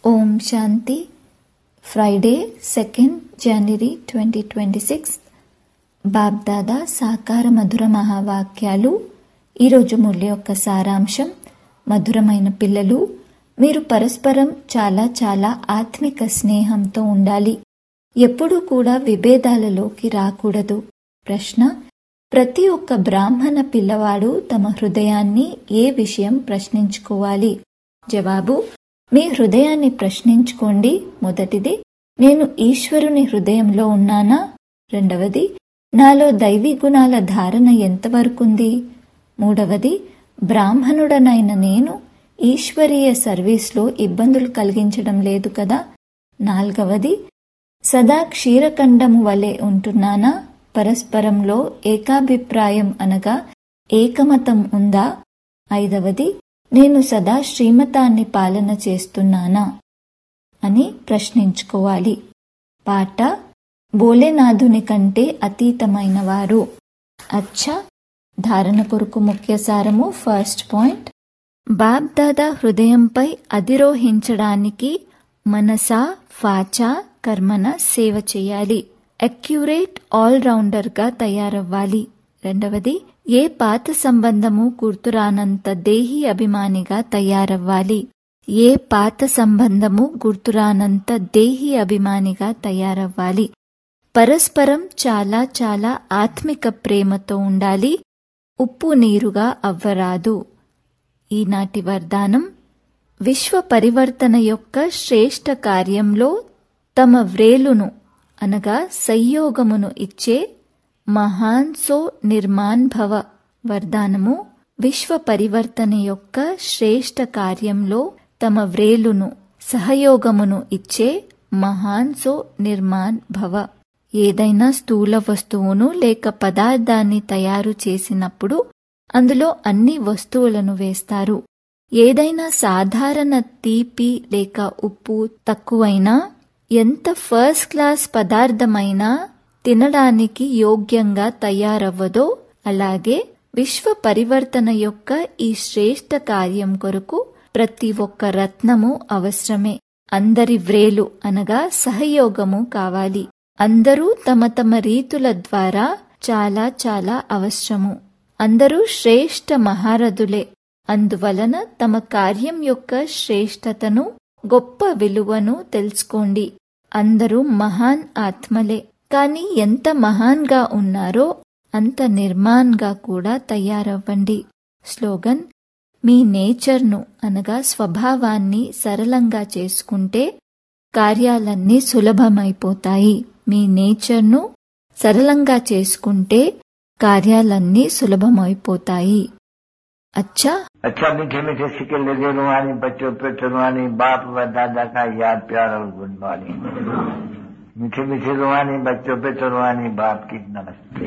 ఓం శాంతి Friday second January twenty twenty six Bapdada సాకార మధుర మహావాక్యాలు ఈరోజు మురళి యొక్క సారాంశం మధురమైన పిల్లలు మీరు పరస్పరం చాలా చాలా ఆత్మిక స్నేహంతో ఉండాలి ఎప్పుడూ కూడా విభేదాలలోకి రాకూడదు ప్రశ్న ప్రతి ఒక్క బ్రాహ్మణ పిల్లవాడు తమ హృదయాన్ని ఏ విషయం ప్రశ్నించుకోవాలి జవాబు మీ హృదయాన్ని ప్రశ్నించుకోండి మొదటిది నేను ఈశ్వరుని హృదయంలో ఉన్నానా రెండవది నాలో దైవీ గుణాల ధారణ ఎంతవరకుంది మూడవది బ్రాహ్మణుడనైన నేను ఈశ్వరీయ సర్వీస్లో ఇబ్బందులు కలిగించడం లేదు కదా నాల్గవది సదా క్షీరఖండము వలె ఉంటున్నానా పరస్పరంలో ఏకాభిప్రాయం అనగా ఏకమతం ఉందా ఐదవది నేను సదా శ్రీమతాన్ని పాలన చేస్తున్నానా అని ప్రశ్నించుకోవాలి పాట భోలేనాథుని కంటే అతీతమైన వారు అచ్చా ధారణ కొరకు ముఖ్య సారము ఫస్ట్ పాయింట్ బాబ్దాదా హృదయంపై అధిరోహించడానికి మనసా ఫాచా కర్మన సేవ చేయాలి అక్యురేట్ ఆల్ రౌండర్గా తయారవ్వాలి రెండవది ఏ పాత సంబంధము గుర్తురానంత దేహి అభిమానిగా తయారవ్వాలి ఏ పాత సంబంధము గుర్తురానంత దేహి అభిమానిగా తయారవ్వాలి పరస్పరం చాలా చాలా ఆత్మిక ప్రేమతో ఉండాలి ఉప్పు నీరుగా అవ్వరాదు ఈనాటి వరదానం విశ్వ పరివర్తన యొక్క శ్రేష్ఠ కార్యంలో తమ వ్రేలును అనగా సంయోగమును ఇచ్చే మహాన్ సో నిర్మాన్ భవ వరదానము విశ్వ పరివర్తన యొక్క శ్రేష్ఠ కార్యంలో తమ వ్రేలును సహయోగమును ఇచ్చే మహాన్ సో నిర్మాన్ భవ ఏదైనా స్థూల వస్తువును లేక పదార్థాన్ని తయారు చేసినప్పుడు అందులో అన్ని వస్తువులను వేస్తారు ఏదైనా సాధారణ తీపి లేక ఉప్పు తక్కువైనా ఎంత ఫస్ట్ క్లాస్ పదార్థమైనా తినడానికి యోగ్యంగా తయారవ్వదో అలాగే విశ్వ పరివర్తన యొక్క ఈ శ్రేష్ఠ కార్యం కొరకు ప్రతి ఒక్క రత్నము అవసరమే అందరి వ్రేలు అనగా సహయోగము కావాలి అందరూ తమ తమ రీతుల ద్వారా చాలా చాలా అవసరము అందరూ శ్రేష్ఠ మహారథులే అందువలన తమ కార్యం యొక్క శ్రేష్టతను గొప్ప విలువను తెలుసుకోండి అందరూ మహాన్ ఆత్మలే కాని ఎంత మహాన్గా ఉన్నారో అంత నిర్మాన్గా కూడా తయారవ్వండి స్లోగన్ మీ నేచర్ను అనగా స్వభావాన్ని సరళంగా చేసుకుంటే కార్యాలన్నీ సులభమైపోతాయి మీ నేచర్ను సరళంగా చేసుకుంటే కార్యాలన్నీ సులభమైపోతాయి अच्छा अच्छा मीठे मीठे सिक्के लगे रुहानी बच्चों पे रुहानी बाप व दादा का याद प्यार और गुड मॉर्निंग मीठे मीठे रुहानी बच्चों पे रुहानी बाप की नमस्ते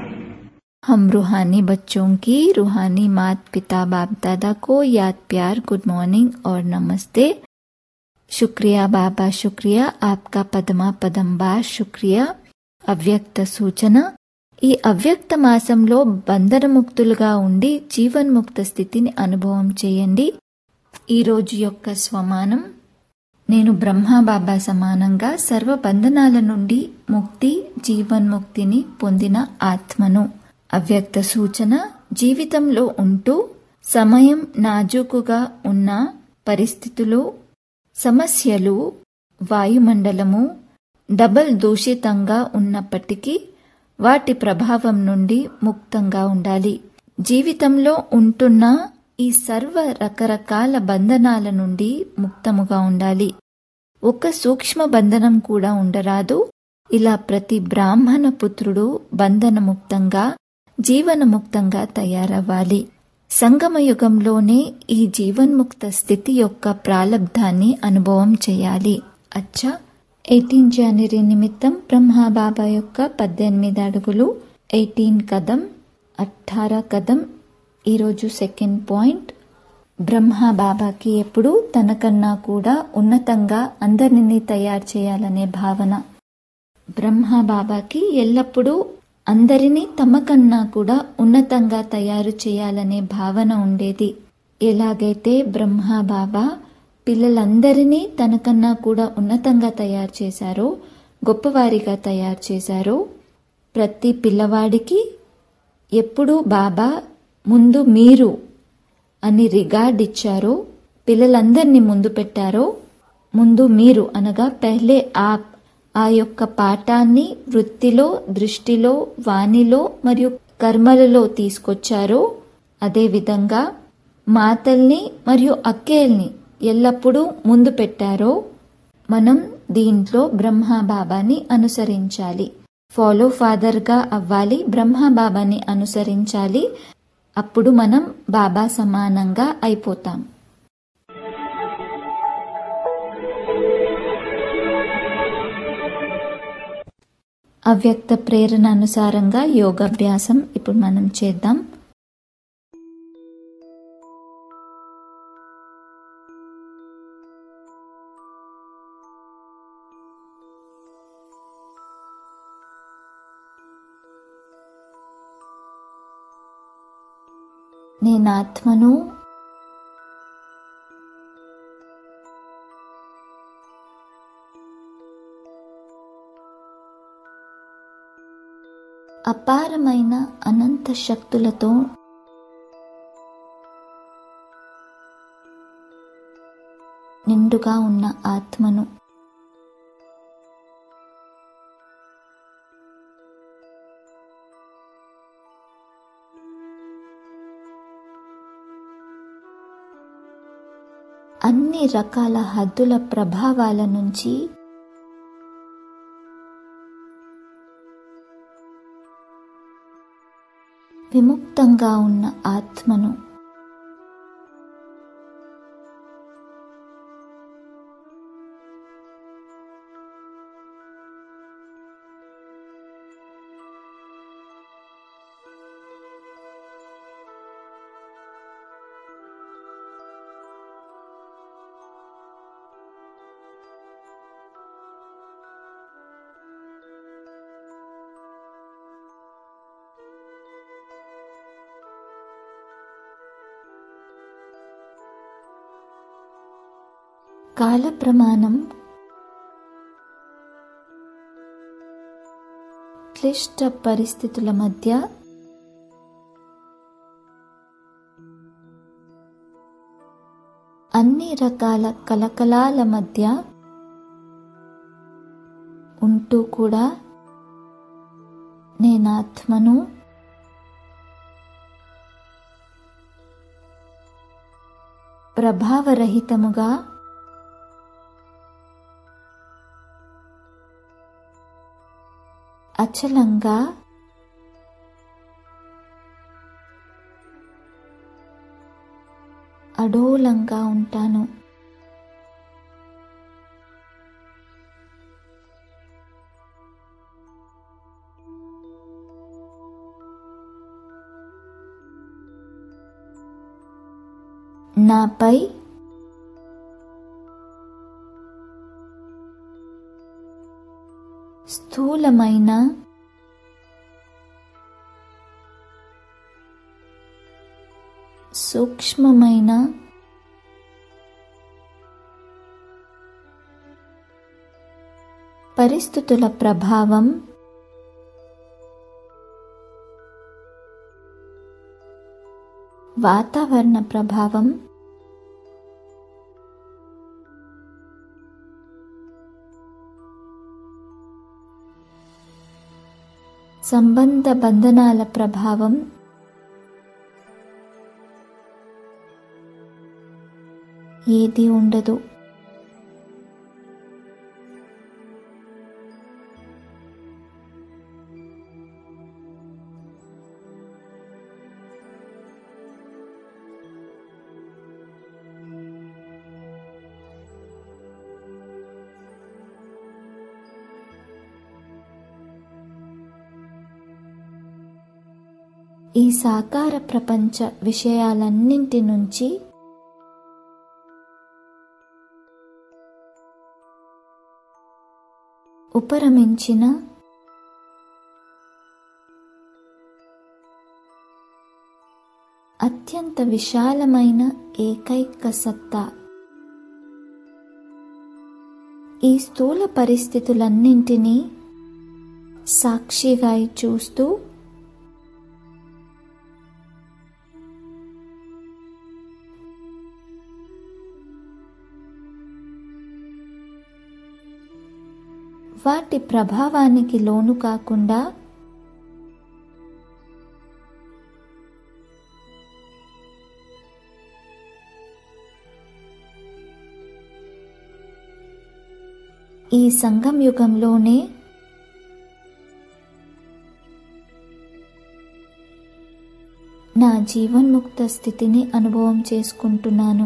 हम रूहानी बच्चों की रूहानी मात पिता बाप दादा को याद प्यार गुड मॉर्निंग और नमस्ते शुक्रिया बाबा शुक्रिया आपका पदमा पदंबार शुक्रिया అవ్యక్త సూచన ఈ అవ్యక్త మాసంలో బంధనముక్తులుగా ఉండి జీవన్ముక్త స్థితిని అనుభవం చేయండి ఈ రోజు యొక్క స్వమానం నేను బ్రహ్మబాబా సమానంగా సర్వ బంధనాల నుండి ముక్తి జీవన్ముక్తిని పొందిన ఆత్మను అవ్యక్త సూచన జీవితంలో ఉంటూ సమయం నాజూకుగా ఉన్న పరిస్థితులు సమస్యలు వాయుమండలము డబల్ దూషితంగా ఉన్నప్పటికీ వాటి ప్రభావం నుండి ముక్తంగా ఉండాలి జీవితంలో ఉంటున్న ఈ సర్వ రకరకాల బంధనాల నుండి ముక్తముగా ఉండాలి ఒక సూక్ష్మ బంధనం కూడా ఉండరాదు ఇలా ప్రతి బ్రాహ్మణ పుత్రుడు బంధనముక్తంగా జీవనముక్తంగా తయారవ్వాలి సంగమయుగంలోనే ఈ జీవన్ముక్త స్థితి యొక్క ప్రాలబ్ధాన్ని అనుభవం చేయాలి అచ్చా ఎయిటీన్ జనవరి నిమిత్తం బ్రహ్మబాబా యొక్క పద్దెనిమిది అడుగులు ఎయిటీన్ కదం అఠారా కదం ఈరోజు సెకండ్ పాయింట్ బ్రహ్మబాబాకి ఎప్పుడు తనకన్నా కూడా ఉన్నతంగా అందరినీ తయారు చేయాలనే భావన బ్రహ్మబాబాకి ఎల్లప్పుడూ అందరినీ తమకన్నా కూడా ఉన్నతంగా తయారు చేయాలనే భావన ఉండేది ఎలాగైతే బ్రహ్మబాబా పిల్లలందరినీ తనకన్నా కూడా ఉన్నతంగా తయారు చేశారో గొప్పవారిగా తయారు చేశారో ప్రతి పిల్లవాడికి ఎప్పుడు బాబా ముందు మీరు అని రిగార్డ్ ఇచ్చారో పిల్లలందరినీ ముందు పెట్టారో ముందు మీరు అనగా పెహ్లే ఆప్ ఆ యొక్క పాఠాన్ని వృత్తిలో దృష్టిలో వాణిలో మరియు కర్మలలో తీసుకొచ్చారో అదేవిధంగా మాతల్ని మరియు అక్కేల్ని ఎల్లప్పుడూ ముందు పెట్టారో మనం దీంట్లో బ్రహ్మ బాబాని అనుసరించాలి ఫాలో ఫాదర్గా అవ్వాలి బ్రహ్మ బాబాని అనుసరించాలి అప్పుడు మనం బాబా సమానంగా అయిపోతాం అవ్యక్త ప్రేరణ అనుసారంగా యోగాభ్యాసం ఇప్పుడు మనం చేద్దాం నేను ఆత్మను అపారమైన అనంత శక్తులతో నిండుగా ఉన్న ఆత్మను అన్ని రకాల హద్దుల ప్రభావాల నుంచి విముక్తంగా ఉన్న ఆత్మను కాల ప్రమాణం క్లిష్ట పరిస్థితుల మధ్య అన్ని రకాల కలకలాల మధ్య ఉంటూ కూడా నేను ఆత్మను ప్రభావరహితముగా అచలంగా అడోలంగా ఉంటాను నాపై స్థూలమైన సూక్ష్మమైన పరిస్థితుల ప్రభావం వాతావరణ ప్రభావం సంబంధ బంధనాల ప్రభావం ఏది ఉండదు ఈ సాకార ప్రపంచ విషయాలన్నింటి నుంచి ఉపరమించిన అత్యంత విశాలమైన ఏకైక సత్తా ఈ స్థూల పరిస్థితులన్నింటినీ సాక్షిగా చూస్తూ వాటి ప్రభావానికి లోను కాకుండా ఈ సంగం యుగంలోనే నా జీవన్ముక్త స్థితిని అనుభవం చేసుకుంటున్నాను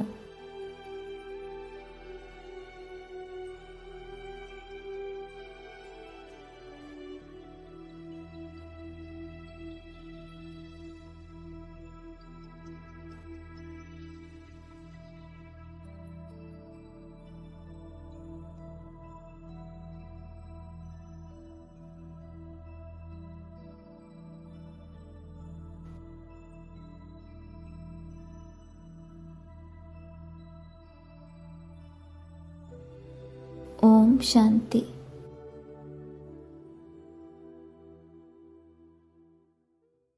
ఓం శాంతి